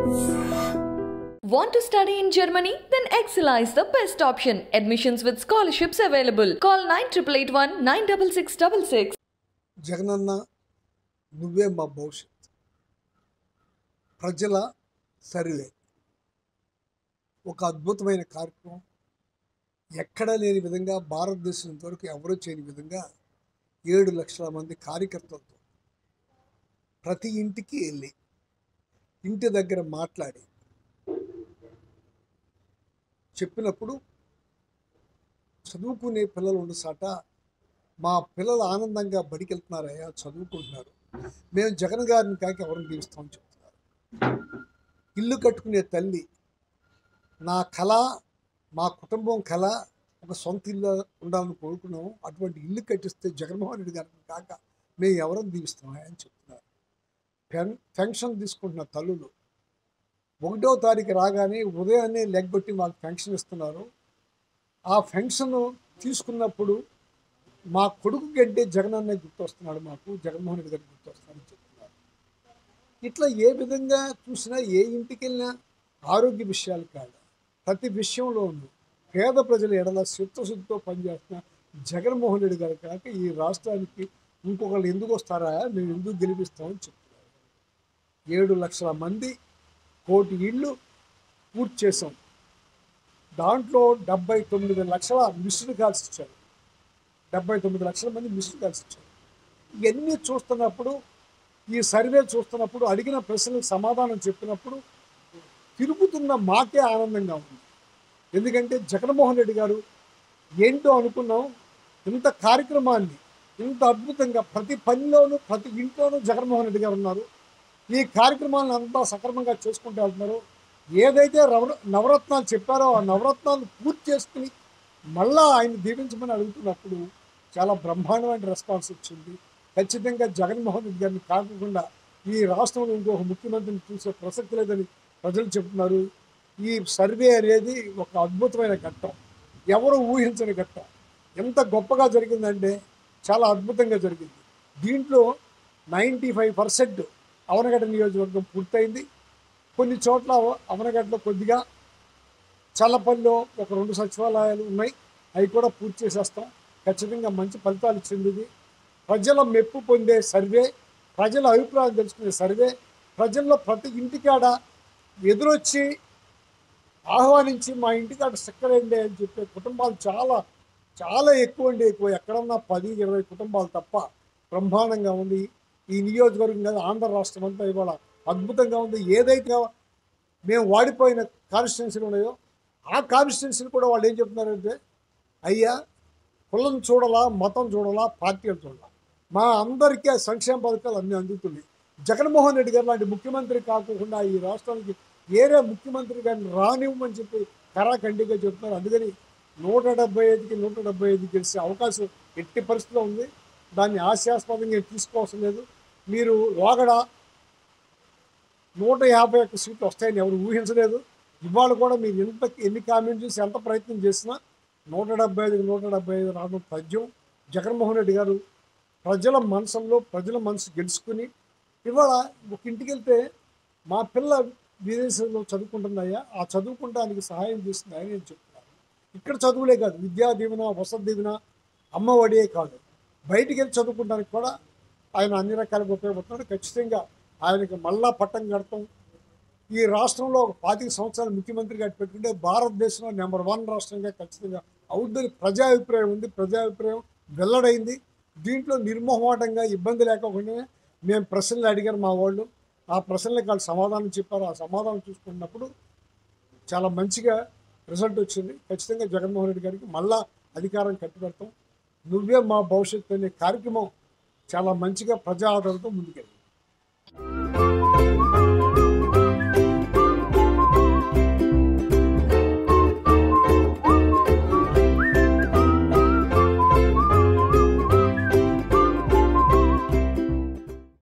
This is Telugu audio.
Want to study in Germany? Then Excella is the best option. Admissions with scholarships available. Call 9881 96666. Jagananna నువ్వే మా భవిష్యత్ ప్రజల సర్వే ఒక అద్భుతమైన కార్యక్రమం ఎక్కడా లేని విధంగా భారతదేశం ఇంతవరకు ఎవరూ చేయని విధంగా ఏడు లక్షల మంది కార్యకర్తలతో ప్రతి ఇంటికి వెళ్ళి ఇంటి దగ్గర మాట్లాడి చెప్పినప్పుడు చదువుకునే పిల్లలు ఉండసాట మా పిల్లలు ఆనందంగా బడికి వెళ్తున్నారయ్యా చదువుకుంటున్నారు మేము జగన్ గారిని కాక ఎవరిని దీవిస్తామని చెప్తున్నారు ఇల్లు కట్టుకునే తల్లి నా కళ మా కుటుంబం కళ ఒక సొంత ఇల్లు ఉండాలని కోరుకున్నాము అటువంటి ఇల్లు కట్టిస్తే జగన్మోహన్ రెడ్డి గారిని కాక మేము ఎవరిని దీవిస్తామా అని చెప్తున్నారు పెన్ పెన్షన్ తీసుకుంటున్న తల్లులు ఒకటో తారీఖు రాగానే ఉదయాన్నే లెగ్గొట్టి మాకు పెన్షన్ ఇస్తున్నారు ఆ పెన్షన్ తీసుకున్నప్పుడు మా కొడుకు గడ్డే జగన్ అన్న గుర్తొస్తున్నాడు మాకు జగన్మోహన్ రెడ్డి గారు గుర్తొస్తున్నాడు చెప్తున్నారు ఇట్లా ఏ విధంగా చూసినా ఏ ఇంటికి వెళ్ళినా ఆరోగ్య విషయాలు కాదు ప్రతి విషయంలోనూ పేద ప్రజల ఎడల చిత్తశుద్ధితో పనిచేస్తున్న జగన్మోహన్ రెడ్డి గారు కాక ఈ రాష్ట్రానికి ఇంకొకళ్ళు ఎందుకు వస్తారా మేము ఎందుకు గెలిపిస్తామని చెప్తున్నారు ఏడు లక్షల మంది కోటి ఇళ్ళు పూర్తి చేసాం దాంట్లో డెబ్బై తొమ్మిది లక్షల మిస్డ్ కాల్స్ ఇచ్చారు డెబ్బై తొమ్మిది లక్షల మంది మిస్డ్ కాల్స్ ఇచ్చారు ఇవన్నీ చూస్తున్నప్పుడు ఈ సర్వే చూస్తున్నప్పుడు అడిగిన ప్రశ్నలకు సమాధానం చెప్పినప్పుడు తిరుగుతున్న మాకే ఆనందంగా ఉంది ఎందుకంటే జగన్మోహన్ రెడ్డి గారు ఏంటో అనుకున్నాం ఇంత కార్యక్రమాన్ని ఇంత అద్భుతంగా ప్రతి పనిలోనూ ప్రతి ఇంట్లోనూ జగన్మోహన్ రెడ్డి గారు ఉన్నారు ఈ కార్యక్రమాలను అంతా సక్రమంగా చేసుకుంటూ వెళ్తున్నారు ఏదైతే రవ నవరత్నాలు చెప్పారో ఆ నవరత్నాలు పూర్తి చేసుకుని మళ్ళా ఆయన దీవించమని అడుగుతున్నప్పుడు చాలా బ్రహ్మాండమైన రెస్పాన్స్ వచ్చింది ఖచ్చితంగా జగన్మోహన్ రెడ్డి గారిని కాకుండా ఈ రాష్ట్రంలో ఇంకొక ముఖ్యమంత్రిని చూసే ప్రసక్తి లేదని ప్రజలు చెప్తున్నారు ఈ సర్వే అనేది ఒక అద్భుతమైన ఘట్టం ఎవరు ఊహించని ఘట్టం ఎంత గొప్పగా జరిగిందంటే చాలా అద్భుతంగా జరిగింది దీంట్లో నైంటీ ఫైవ్ పర్సెంట్ అవనగడ్డ నియోజకవర్గం పూర్తయింది కొన్ని చోట్ల అవనగడ్డలో కొద్దిగా చల్లపల్లిలో ఒక రెండు సచివాలయాలు ఉన్నాయి అవి కూడా పూర్తి చేసేస్తాం ఖచ్చితంగా మంచి ఫలితాలు ఇచ్చింది ఇది ప్రజల మెప్పు పొందే సర్వే ప్రజల అభిప్రాయం తెలుసుకునే సర్వే ప్రజల్లో ప్రతి ఇంటికాడ ఎదురొచ్చి ఆహ్వానించి మా ఇంటికాడ చక్కరండి అని చెప్పే కుటుంబాలు చాలా చాలా ఎక్కువ అండి ఎక్కువ ఎక్కడన్నా పది ఇరవై కుటుంబాలు తప్ప బ్రహ్మాండంగా ఉంది ఈ నియోజకవర్గం కాదు ఆంధ్ర రాష్ట్రం అంతా ఇవాళ అద్భుతంగా ఉంది ఏదైతే మేము వాడిపోయిన కాన్స్టిట్యున్సీలు ఉన్నాయో ఆ కాన్స్టిట్యున్సీలు కూడా వాళ్ళు ఏం చెప్తున్నారంటే అయ్యా కులం చూడాలా మతం చూడాలా పార్టీలు చూడాలా మా అందరికీ ఆ సంక్షేమ పథకాలు అన్నీ అందుతున్నాయి జగన్మోహన్ రెడ్డి గారు లాంటి ముఖ్యమంత్రి కాకుండా ఈ రాష్ట్రానికి ఏరే ముఖ్యమంత్రి గారిని రానివ్వమని చెప్పి కరాఖండిగా చెప్తున్నారు అందుకని నూట డెబ్బై ఐదుకి నూట డెబ్బై ఐదు గెలిచే అవకాశం ఎట్టి పరిస్థితిలో ఉంది దాన్ని హాస్యాస్పదంగా తీసుకోవాల్సిన లేదు మీరు లోగడ నూట యాభై ఒక్క సీట్లు వస్తాయని ఎవరు ఊహించలేదు ఇవాళ కూడా మీరు ఎంత ఎన్ని కామెంట్ చేసి ఎంత ప్రయత్నం చేసినా నూట డెబ్బై ఐదుకి నూట డెబ్బై ఐదు రావడం తథ్యం జగన్మోహన్ రెడ్డి గారు ప్రజల మనసుల్లో ప్రజల మనసు గెలుచుకుని ఇవాళ ఒక ఇంటికి వెళ్తే మా పిల్ల విదేశంలో చదువుకుంటుందయ్యా ఆ చదువుకుంటానికి సహాయం చేస్తుంది ఆయన నేను చెప్తున్నాను ఇక్కడ చదువులే కాదు విద్యా దీవెన వసతి దీవెన అమ్మ ఒడియే కాదు బయటికి వెళ్ళి చదువుకుంటానికి కూడా ఆయన అన్ని రకాలుగా ఉపయోగపడుతున్నాడు ఖచ్చితంగా ఆయనకి మళ్ళా పట్టం కడతాం ఈ రాష్ట్రంలో ఒక పాతిక సంవత్సరాలు ముఖ్యమంత్రిగా పెట్టుకుంటే భారతదేశంలో నెంబర్ వన్ రాష్ట్రంగా ఖచ్చితంగా అవుద్దని ప్రజాభిప్రాయం ఉంది ప్రజాభిప్రాయం వెల్లడైంది దీంట్లో నిర్మోహమాటంగా ఇబ్బంది లేకుండా మేము ప్రశ్నలు అడిగారు మా వాళ్ళు ఆ ప్రశ్నలకు వాళ్ళు సమాధానం చెప్పారు ఆ సమాధానం చూసుకున్నప్పుడు చాలా మంచిగా రిజల్ట్ వచ్చింది ఖచ్చితంగా జగన్మోహన్ రెడ్డి గారికి మళ్ళా అధికారం కట్టిపెడతాం నువ్వే మా భవిష్యత్తు అనే కార్యక్రమం చాలా మంచిగా ప్రజా ఆదరణతో ముందుకెళ్ళింది